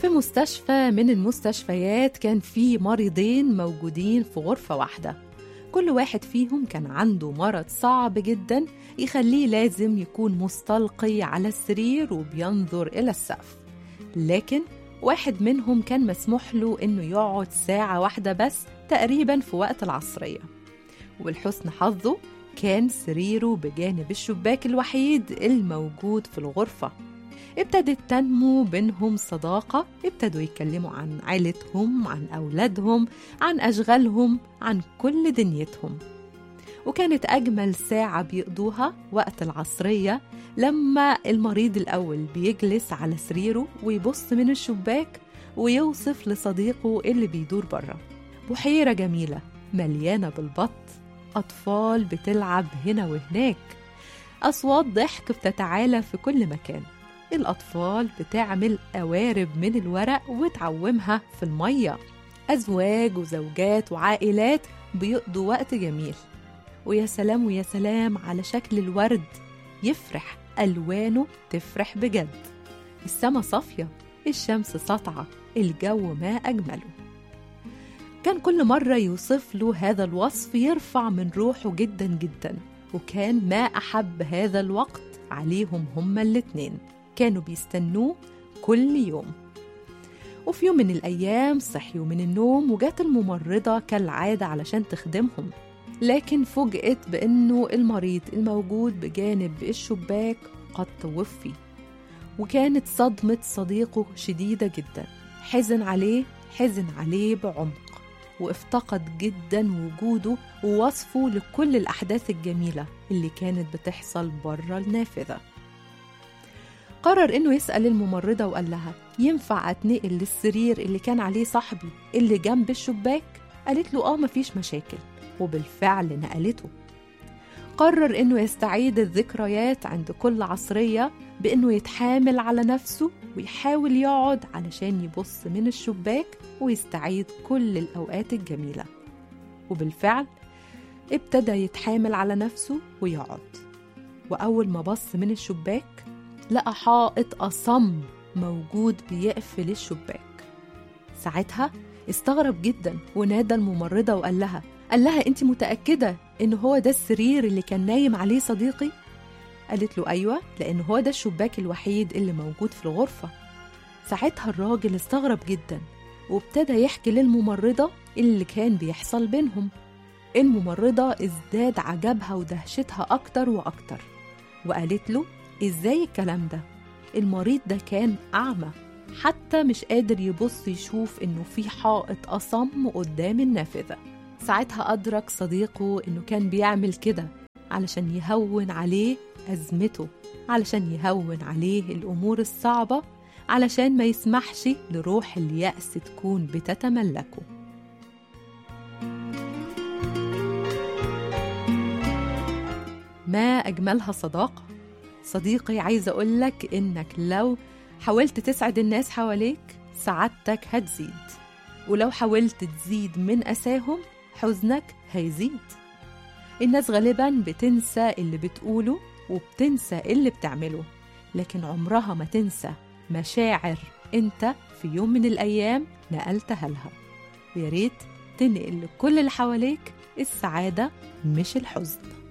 في مستشفى من المستشفيات كان في مريضين موجودين في غرفة واحدة كل واحد فيهم كان عنده مرض صعب جدا يخليه لازم يكون مستلقي على السرير وبينظر إلى السقف لكن واحد منهم كان مسموح له إنه يقعد ساعة واحدة بس تقريبا في وقت العصرية ولحسن حظه كان سريره بجانب الشباك الوحيد الموجود في الغرفة ابتدت تنمو بينهم صداقة ابتدوا يتكلموا عن عيلتهم عن أولادهم عن أشغالهم عن كل دنيتهم وكانت أجمل ساعة بيقضوها وقت العصرية لما المريض الأول بيجلس على سريره ويبص من الشباك ويوصف لصديقه اللي بيدور بره بحيرة جميلة مليانة بالبط أطفال بتلعب هنا وهناك أصوات ضحك بتتعالى في كل مكان الأطفال بتعمل قوارب من الورق وتعومها في المية أزواج وزوجات وعائلات بيقضوا وقت جميل ويا سلام ويا سلام على شكل الورد يفرح ألوانه تفرح بجد السما صافية الشمس ساطعة الجو ما أجمله كان كل مرة يوصف له هذا الوصف يرفع من روحه جدا جدا وكان ما أحب هذا الوقت عليهم هما الاتنين كانوا بيستنوه كل يوم وفي يوم من الأيام صحيوا من النوم وجات الممرضة كالعادة علشان تخدمهم لكن فوجئت بأنه المريض الموجود بجانب الشباك قد توفي وكانت صدمة صديقه شديدة جدا حزن عليه حزن عليه بعمق وافتقد جدا وجوده ووصفه لكل الأحداث الجميلة اللي كانت بتحصل بره النافذة قرر إنه يسأل الممرضة وقال لها ينفع أتنقل للسرير اللي كان عليه صاحبي اللي جنب الشباك؟ قالت له آه مفيش مشاكل وبالفعل نقلته قرر إنه يستعيد الذكريات عند كل عصرية بإنه يتحامل على نفسه ويحاول يقعد علشان يبص من الشباك ويستعيد كل الأوقات الجميلة وبالفعل ابتدى يتحامل على نفسه ويقعد وأول ما بص من الشباك لقى حائط أصم موجود بيقفل الشباك ساعتها استغرب جدا ونادى الممرضة وقال لها قال لها انت متأكدة ان هو ده السرير اللي كان نايم عليه صديقي؟ قالت له أيوة لأن هو ده الشباك الوحيد اللي موجود في الغرفة ساعتها الراجل استغرب جدا وابتدى يحكي للممرضة اللي كان بيحصل بينهم الممرضة ازداد عجبها ودهشتها أكتر وأكتر وقالت له ازاي الكلام ده المريض ده كان أعمى حتى مش قادر يبص يشوف إنه في حائط أصم قدام النافذة ساعتها أدرك صديقه إنه كان بيعمل كده علشان يهون عليه أزمته علشان يهون عليه الأمور الصعبة علشان ما يسمحش لروح اليأس تكون بتتملكه ما أجملها صداقة صديقي عايزة أقولك إنك لو حاولت تسعد الناس حواليك سعادتك هتزيد ولو حاولت تزيد من أساهم حزنك هيزيد الناس غالبا بتنسى اللي بتقوله وبتنسى اللي بتعمله لكن عمرها ما تنسى مشاعر انت في يوم من الأيام نقلتها لها ويا ريت تنقل لكل اللي حواليك السعادة مش الحزن